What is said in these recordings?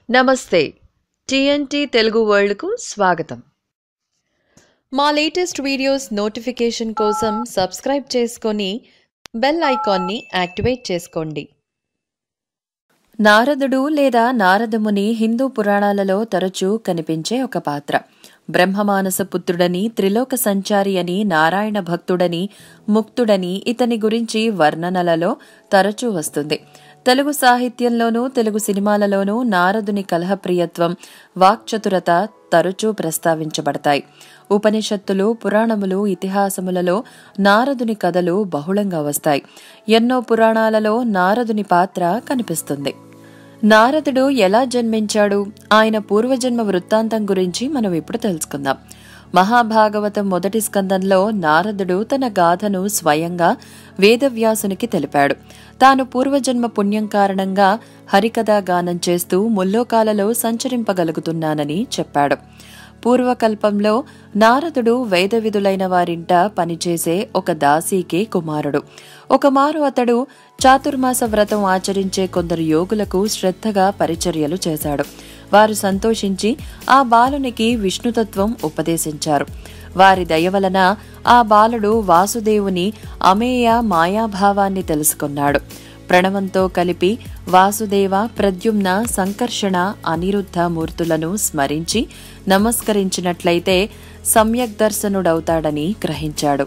నమస్తే టీఎన్టీ తెలుగు వరల్డ్కు స్వాగతం మా లేటెస్ట్ వీడియోస్ నోటిఫికేషన్ కోసం సబ్స్క్రైబ్ చేసుకొని బెల్ ఐకాన్ని యాక్టివేట్ చేసుకోండి నారదుడు లేదా నారదముని హిందూ పురాణాలలో తరచూ కనిపించే ఒక పాత్ర బ్రహ్మమానస పుత్రుడని త్రిలోక సంచారి అని నారాయణ భక్తుడని ముక్తుడని ఇతని గురించి వర్ణనలలో తరచూ వస్తుంది తెలుగు సాహిత్యంలోనూ తెలుగు సినిమాలలోనూ నారదుని కలహప్రియత్వం వాక్చతురత తరచూ ప్రస్తావించబడతాయి ఉపనిషత్తులు పురాణములు ఇతిహాసములలో నారదుని కథలు బహుళంగా వస్తాయి ఎన్నో పురాణాలలో నారదుని పాత్ర కనిపిస్తుంది నారదుడు ఎలా జన్మించాడు ఆయన పూర్వజన్మ వృత్తాంతం గురించి మనం ఇప్పుడు తెలుసుకుందాం మహాభాగవతం మొదటి స్కందంలో నారదుడు తన గాథను స్వయంగా వేదవ్యాసునికి తెలిపాడు తాను పూర్వజన్మ పుణ్యం కారణంగా హరికథా గానం చేస్తూ ముల్లోకాలలో సంచరింపగలుగుతున్నానని చెప్పాడు పూర్వకల్పంలో నారదుడు వేద విధులైన వారింట పనిచేసే ఒక దాసీకి కుమారుడు ఒకమారు అతడు చాతుర్మాస వ్రతం ఆచరించే కొందరు యోగులకు శ్రద్ధగా పరిచర్యలు చేశాడు వారు సంతోషించి ఆ బాలునికి విష్ణుతత్వం ఉపదేశించారు వారి దయ వలన ఆ బాలుడు వాసుదేవుని అమేయ మాయాభావాన్ని తెలుసుకున్నాడు ప్రణవంతో కలిపి వాసుదేవ ప్రద్యుమ్న సంకర్షణ అనిరుద్ధ మూర్తులను స్మరించి నమస్కరించినట్లయితే సమ్యక్ దర్శనుడవుతాడని గ్రహించాడు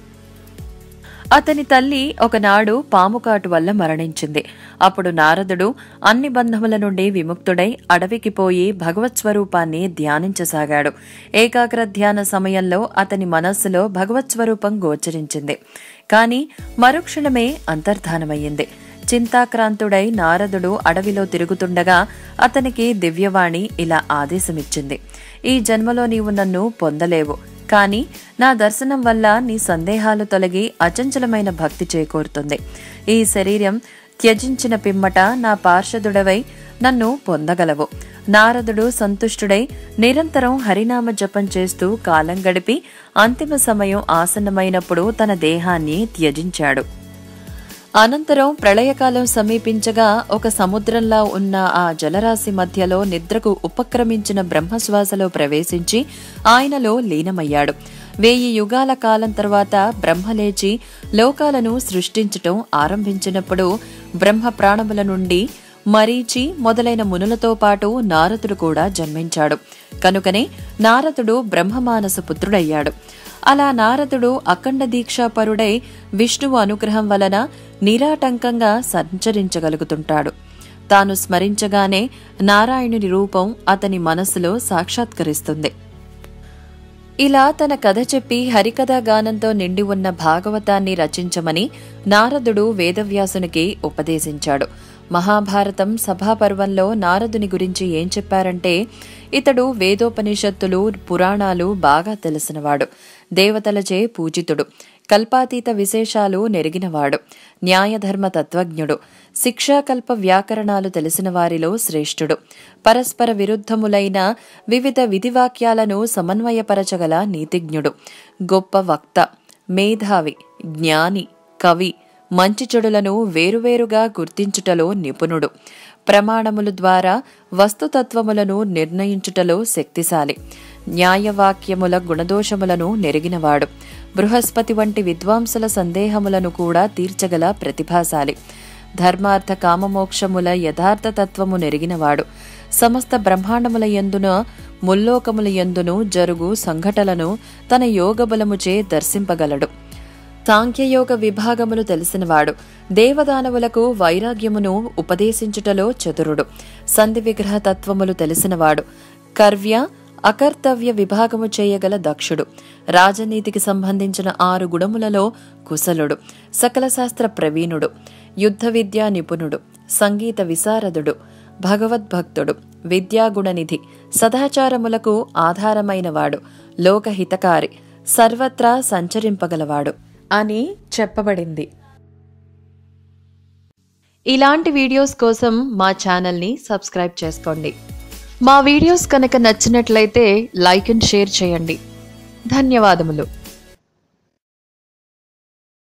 అతని తల్లి ఒకనాడు పాముకాటు వల్ల మరణించింది అప్పుడు నారదుడు అన్ని బంధముల నుండి విముక్తుడై అడవికి పోయి భగవత్ స్వరూపాన్ని ధ్యానించసాగాడు ఏకాగ్ర ధ్యాన సమయంలో అతని మనస్సులో భగవత్ స్వరూపం గోచరించింది కాని మరుక్షణమే అంతర్ధానమయ్యింది చింతాక్రాంతుడై నారదుడు అడవిలో తిరుగుతుండగా అతనికి దివ్యవాణి ఇలా ఆదేశమిచ్చింది ఈ జన్మలో నీవు నన్ను పొందలేవు కాని నా దర్శనం వల్ల నీ సందేహాలు తొలగి అచంచలమైన భక్తి చేకూరుతుంది ఈ శరీరం త్యజించిన పిమ్మట నా పార్షదుడవై నన్ను పొందగలవు నారదుడు సంతుష్టుడై నిరంతరం హరినామ జపం చేస్తూ కాలం గడిపి అంతిమ సమయం ఆసన్నమైనప్పుడు తన దేహాన్ని త్యజించాడు అనంతరం ప్రళయకాలం సమీపించగా ఒక సముద్రంలా ఉన్న ఆ జలరాశి మధ్యలో నిద్రకు ఉపక్రమించిన బ్రహ్మశ్వాసలో ప్రవేశించి ఆయనలో లీనమయ్యాడు వేయి యుగాల కాలం తర్వాత బ్రహ్మ లేచి లోకాలను సృష్టించటం ఆరంభించినప్పుడు బ్రహ్మ ప్రాణముల నుండి మరీచి మొదలైన మునులతో పాటు నారదుడు కూడా జన్మించాడు కనుకనే నారదుడు బ్రహ్మమానస పుత్రుడయ్యాడు అలా నారదుడు అఖండ దీక్షాపరుడై విష్ణువు అనుగ్రహం వలన నిరాటంకంగా సంచరించగలుగుతుంటాడు తాను స్మరించగానే నారాయణుని రూపం అతని మనసులో సాక్షాత్కరిస్తుంది ఇలా తన కథ చెప్పి హరికథా గానంతో నిండి ఉన్న భాగవతాన్ని రచించమని నారదుడు వేదవ్యాసునికి ఉపదేశించాడు మహాభారతం సభాపర్వంలో నారదుని గురించి ఏం చెప్పారంటే ఇతడు వేదోపనిషత్తులు పురాణాలు బాగా తెలిసినవాడు దేవతలచే పూజితుడు కల్పాతీత విశేషాలు నెరిగినవాడు న్యాయధర్మ తత్వజ్ఞుడు శిక్షాకల్ప వ్యాకరణాలు తెలిసిన వారిలో శ్రేష్ఠుడు పరస్పర విరుద్ధములైన వివిధ విధివాక్యాలను సమన్వయపరచగల నీతిజ్ఞుడు గొప్ప వక్త మేధావి జ్ఞాని కవి మంచి చెడులను వేరువేరుగా గుర్తించుటలో నిపుణుడు ప్రమాణముల ద్వారా వస్తుతత్వములను నిర్ణయించుటలో శక్తిశాలి న్యాయవాక్యముల గుణదోషములను నెరిగినవాడు బృహస్పతి వంటి విద్వాంసుల సందేహములను కూడా తీర్చగల ప్రతిభాశాలి ధర్మార్థ కామమోక్షముల యథార్థ తత్వము నెరిగినవాడు సమస్త బ్రహ్మాండముల ఎందున ముల్లోకముల ఎందును జరుగు సంఘటలను తన యోగబలముచే దర్శింపగలడు సాంఖ్యయోగ విభాగములు తెలిసినవాడు దేవదానవులకు వైరాగ్యమును ఉపదేశించుటలో చతురుడు సంధి విగ్రహ తత్వములు తెలిసినవాడు కర్వ్య అకర్తవ్య విభాగము చేయగల దక్షుడు రాజనీతికి సంబంధించిన ఆరు గుణములలో కుశలుడు సకల శాస్త్ర ప్రవీణుడు యుద్ధ విద్యా నిపుణుడు సంగీత విశారదుడు భగవద్భక్తుడు విద్యాగుణనిధి సదాచారములకు ఆధారమైనవాడు లోకహితకారి సర్వత్రా సంచరింపగలవాడు అని చెప్పబడింది ఇలాంటి వీడియోస్ కోసం మా ఛానల్ని సబ్స్క్రైబ్ చేసుకోండి మా వీడియోస్ కనుక నచ్చినట్లయితే లైక్ అండ్ షేర్ చేయండి ధన్యవాదములు